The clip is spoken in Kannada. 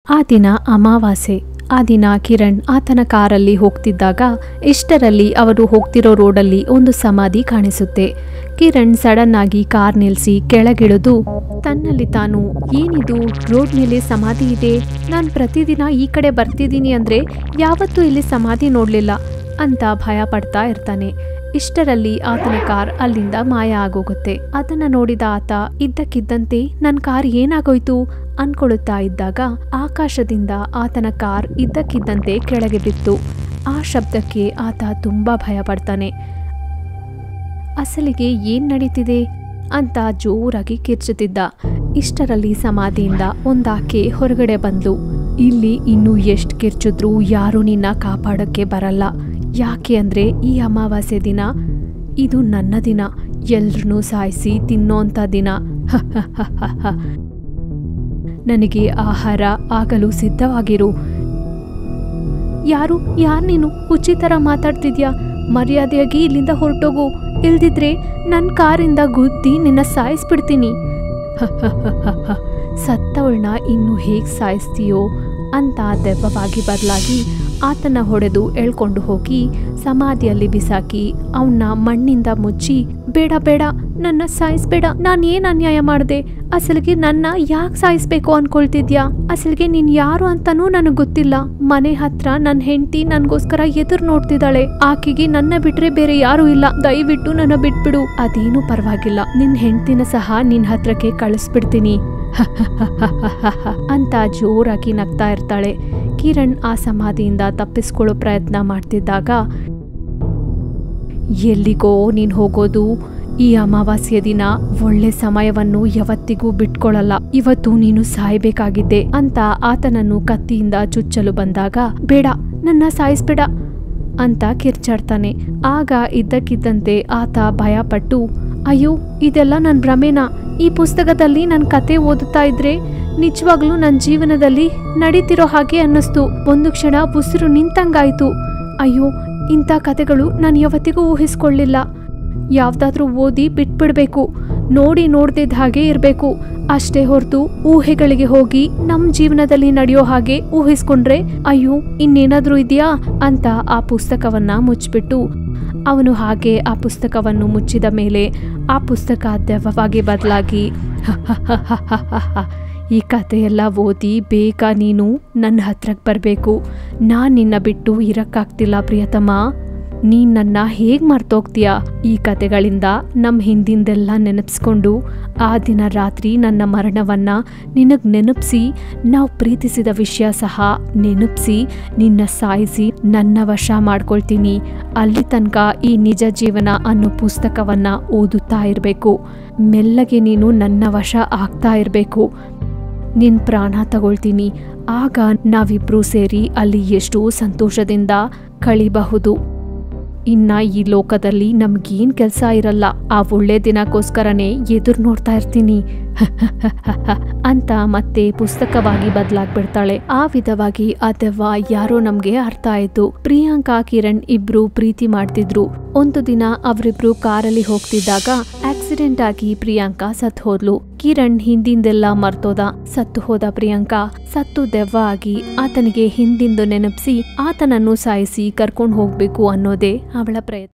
ಆ ದಿನ ಅಮಾವಾಸ್ಯೆ ಆ ದಿನ ಕಿರಣ್ ಆತನ ಕಾರಲ್ಲಿ ಹೋಗ್ತಿದ್ದಾಗ ಇಷ್ಟರಲ್ಲಿ ಅವರು ಹೋಗ್ತಿರೋ ರೋಡಲ್ಲಿ ಒಂದು ಸಮಾಧಿ ಕಾಣಿಸುತ್ತೆ ಕಿರಣ್ ಸಡನ್ ಆಗಿ ಕಾರ್ ನಿಲ್ಲಿಸಿ ಕೆಳಗಿಳಿದು ತನ್ನಲ್ಲಿ ತಾನು ಏನಿದು ರೋಡ್ ಮೇಲೆ ಸಮಾಧಿ ಇದೆ ನಾನು ಪ್ರತಿದಿನ ಈ ಕಡೆ ಬರ್ತಿದ್ದೀನಿ ಅಂದ್ರೆ ಯಾವತ್ತೂ ಇಲ್ಲಿ ಸಮಾಧಿ ನೋಡ್ಲಿಲ್ಲ ಅಂತ ಭಯ ಪಡ್ತಾ ಇರ್ತಾನೆ ಇಷ್ಟರಲ್ಲಿ ಆತನ ಕಾರ್ ಅಲ್ಲಿಂದ ಮಾಯ ಆಗೋಗುತ್ತೆ ಅದನ್ನ ನೋಡಿದ ಆತ ಇದ್ದಕ್ಕಿದ್ದಂತೆ ನನ್ನ ಕಾರ್ ಏನಾಗೋಯ್ತು ಅನ್ಕೊಳ್ಳುತ್ತಾ ಇದ್ದಾಗ ಆಕಾಶದಿಂದ ಆತನ ಕಾರ್ ಇದ್ದಕ್ಕಿದ್ದಂತೆ ಕೆಳಗೆ ಬಿತ್ತು ಆ ಶಬ್ದಕ್ಕೆ ಆತ ತುಂಬಾ ಭಯ ಪಡ್ತಾನೆ ಅಸಲಿಗೆ ಏನ್ ನಡೀತಿದೆ ಅಂತ ಜೋರಾಗಿ ಕಿರ್ಚುತ್ತಿದ್ದ ಇಷ್ಟರಲ್ಲಿ ಸಮಾಧಿಯಿಂದ ಒಂದಾಕೆ ಹೊರಗಡೆ ಬಂದ್ಲು ಇಲ್ಲಿ ಇನ್ನು ಎಷ್ಟು ಕಿರ್ಚಿದ್ರೂ ಯಾರು ನಿನ್ನ ಕಾಪಾಡಕ್ಕೆ ಬರಲ್ಲ ಯಾಕೆ ಅಂದ್ರೆ ಈ ಅಮಾವಾಸ್ಯೆ ದಿನ ಇದು ನನ್ನ ದಿನ ಎಲ್ರನ್ನೂ ಸಾಯಿಸಿ ತಿನ್ನೋಂಥ ದಿನ ನನಗೆ ಆಹಾರ ಆಗಲು ಸಿದ್ಧವಾಗಿರು ಯಾರು ಯಾರು ನೀನು ಹುಚ್ಚಿ ಥರ ಮಾತಾಡ್ತಿದ್ಯಾ ಮರ್ಯಾದೆಯಾಗಿ ಇಲ್ಲಿಂದ ಹೊರಟೋಗು ಇಲ್ದಿದ್ರೆ ನನ್ನ ಕಾರಿಂದ ಗುದ್ದಿ ನಿನ್ನ ಸಾಯಿಸ್ಬಿಡ್ತೀನಿ ಸತ್ತವಳನ್ನ ಇನ್ನು ಹೇಗೆ ಸಾಯಿಸ್ತೀಯೋ ಅಂತ ದೆವ್ವವಾಗಿ ಬದಲಾಗಿ ಆತನ ಹೊಡೆದು ಎಳ್ಕೊಂಡು ಹೋಗಿ ಸಮಾಧಿಯಲ್ಲಿ ಬಿಸಾಕಿ ಅವನ್ನ ಮಣ್ಣಿಂದ ಮುಚ್ಚಿ ಬೇಡ ಬೇಡ ನನ್ನ ಸಾಯಿಸ್ಬೇಡ ನಾನು ಏನ್ ಅನ್ಯಾಯ ಮಾಡಿದೆ ಅಸಲಿಗೆ ನನ್ನ ಯಾಕೆ ಸಾಯಿಸ್ಬೇಕು ಅನ್ಕೊಳ್ತಿದ್ಯಾ ಅಸಲಿಗೆ ನೀನ್ ಯಾರು ಅಂತಾನೂ ನನಗ್ ಗೊತ್ತಿಲ್ಲ ಮನೆ ಹತ್ರ ನನ್ನ ಹೆಂಡತಿ ನನ್ಗೋಸ್ಕರ ಎದುರು ನೋಡ್ತಿದ್ದಾಳೆ ಆಕೆಗೆ ನನ್ನ ಬಿಟ್ರೆ ಬೇರೆ ಯಾರು ಇಲ್ಲ ದಯವಿಟ್ಟು ನನ್ನ ಬಿಟ್ಬಿಡು ಅದೇನು ಪರವಾಗಿಲ್ಲ ನಿನ್ ಹೆಂಡ್ತಿನ ಸಹ ನಿನ್ ಹತ್ರಕ್ಕೆ ಕಳಿಸ್ಬಿಡ್ತೀನಿ ಅಂತ ಜೋರಾಗಿ ನಗ್ತಾ ಇರ್ತಾಳೆ ಕಿರಣ್ ಆ ಸಮಾಧಿಯಿಂದ ತಪ್ಪಿಸ್ಕೊಳ್ಳೋ ಪ್ರಯತ್ನ ಮಾಡ್ತಿದ್ದಾಗ ಎಲ್ಲಿಗೋ ನೀನ್ ಹೋಗೋದು ಈ ಅಮಾವಾಸ್ಯ ದಿನ ಒಳ್ಳೆ ಸಮಯವನ್ನು ಯಾವತ್ತಿಗೂ ಬಿಟ್ಕೊಳ್ಳಲ್ಲ ಇವತ್ತು ನೀನು ಸಾಯ್ಬೇಕಾಗಿದ್ದೆ ಅಂತ ಆತನನ್ನು ಕತ್ತಿಯಿಂದ ಚುಚ್ಚಲು ಬಂದಾಗ ಬೇಡ ನನ್ನ ಸಾಯಿಸ್ಬೇಡ ಅಂತ ಕಿರ್ಚಾಡ್ತಾನೆ ಆಗ ಇದ್ದಕ್ಕಿದ್ದಂತೆ ಆತ ಭಯಪಟ್ಟು ಅಯ್ಯೋ ಇದೆಲ್ಲ ನನ್ನ ಭ್ರಮೆನಾ ಈ ಪುಸ್ತಕದಲ್ಲಿ ನನ್ನ ಕತೆ ಓದುತ್ತಾ ಇದ್ರೆ ನಿಜವಾಗ್ಲೂ ನನ್ನ ಜೀವನದಲ್ಲಿ ನಡೀತಿರೋ ಹಾಗೆ ಅನ್ನಿಸ್ತು ಒಂದು ಕ್ಷಣ ಉಸಿರು ನಿಂತಂಗಾಯ್ತು ಅಯ್ಯೋ ಇಂಥ ಕತೆಗಳು ನಾನು ಯಾವತ್ತಿಗೂ ಊಹಿಸ್ಕೊಳ್ಳಿಲ್ಲ ಯಾವ್ದಾದ್ರೂ ಓದಿ ಬಿಟ್ಬಿಡ್ಬೇಕು ನೋಡಿ ನೋಡ್ದಿದ್ದ ಹಾಗೆ ಇರಬೇಕು ಅಷ್ಟೇ ಹೊರತು ಊಹೆಗಳಿಗೆ ಹೋಗಿ ನಮ್ಮ ಜೀವನದಲ್ಲಿ ನಡೆಯೋ ಹಾಗೆ ಊಹಿಸ್ಕೊಂಡ್ರೆ ಅಯ್ಯೋ ಇನ್ನೇನಾದ್ರೂ ಇದೆಯಾ ಅಂತ ಆ ಪುಸ್ತಕವನ್ನ ಮುಚ್ಚಿಬಿಟ್ಟು ಅವನು ಹಾಗೆ ಆ ಪುಸ್ತಕವನ್ನು ಮುಚ್ಚಿದ ಮೇಲೆ ಆ ಪುಸ್ತಕ ದೆವ್ವವಾಗಿ ಬದಲಾಗಿ ಈ ಕಥೆಯೆಲ್ಲ ಓದಿ ಬೇಗ ನೀನು ನನ್ನ ಹತ್ರಕ್ಕೆ ಬರಬೇಕು ನಾನು ನಿನ್ನ ಬಿಟ್ಟು ಇರಕ್ಕಾಗ್ತಿಲ್ಲ ಪ್ರಿಯತಮ ನೀನ್ ನನ್ನ ಹೇಗ್ ಮರ್ತೋಗ್ತೀಯ ಈ ಕತೆಗಳಿಂದ ನಮ್ಮ ಹಿಂದಿಂದೆಲ್ಲ ನೆನಪಿಸ್ಕೊಂಡು ಆ ದಿನ ರಾತ್ರಿ ನನ್ನ ಮರಣವನ್ನ ನಿನಗ್ ನೆನಪಿಸಿ ನಾವು ಪ್ರೀತಿಸಿದ ವಿಷಯ ಸಹ ನೆನಪಿಸಿ ನಿನ್ನ ಸಾಯಿಸಿ ನನ್ನ ವಶ ಮಾಡ್ಕೊಳ್ತೀನಿ ಅಲ್ಲಿ ತನಕ ಈ ನಿಜ ಜೀವನ ಅನ್ನೋ ಪುಸ್ತಕವನ್ನ ಓದುತ್ತಾ ಇರಬೇಕು ಮೆಲ್ಲಗೆ ನೀನು ನನ್ನ ವಶ ಆಗ್ತಾ ಇರಬೇಕು ನಿನ್ ಪ್ರಾಣ ತಗೊಳ್ತೀನಿ ಆಗ ನಾವಿಬ್ರೂ ಸೇರಿ ಅಲ್ಲಿ ಎಷ್ಟೋ ಸಂತೋಷದಿಂದ ಕಳಿಬಹುದು ಇನ್ನ ಈ ಲೋಕದಲ್ಲಿ ನಮ್ಗೇನ್ ಕೆಲಸ ಇರಲ್ಲ ಆ ಒಳ್ಳೆ ದಿನಕ್ಕೋಸ್ಕರನೇ ಎದುರು ನೋಡ್ತಾ ಇರ್ತೀನಿ ಅಂತ ಮತ್ತೆ ಪುಸ್ತಕವಾಗಿ ಬದಲಾಗ್ಬಿಡ್ತಾಳೆ ಆ ವಿಧವಾಗಿ ಆ ದೆವ್ವ ಯಾರೋ ನಮ್ಗೆ ಅರ್ಥ ಆಯ್ತು ಪ್ರಿಯಾಂಕಾ ಕಿರಣ್ ಇಬ್ರು ಪ್ರೀತಿ ಮಾಡ್ತಿದ್ರು ಒಂದು ದಿನ ಅವರಿಬ್ರು ಕಾರಲ್ಲಿ ಹೋಗ್ತಿದ್ದಾಗ ಆಕ್ಸಿಡೆಂಟ್ ಆಗಿ ಪ್ರಿಯಾಂಕಾ ಸತ್ ಹೋದ್ಲು ಕಿರಣ್ ಹಿಂದಿಂದೆಲ್ಲ ಮರ್ತೋದ ಸತ್ತು ಹೋದ ಪ್ರಿಯಾಂಕಾ ಸತ್ತು ದೆವ್ವ ಆಗಿ ಆತನಿಗೆ ಹಿಂದಿಂದು ನೆನಪಿಸಿ ಆತನನ್ನು ಸಾಯಿಸಿ ಕರ್ಕೊಂಡು ಹೋಗ್ಬೇಕು ಅನ್ನೋದೇ ಅವಳ ಪ್ರಯತ್ನ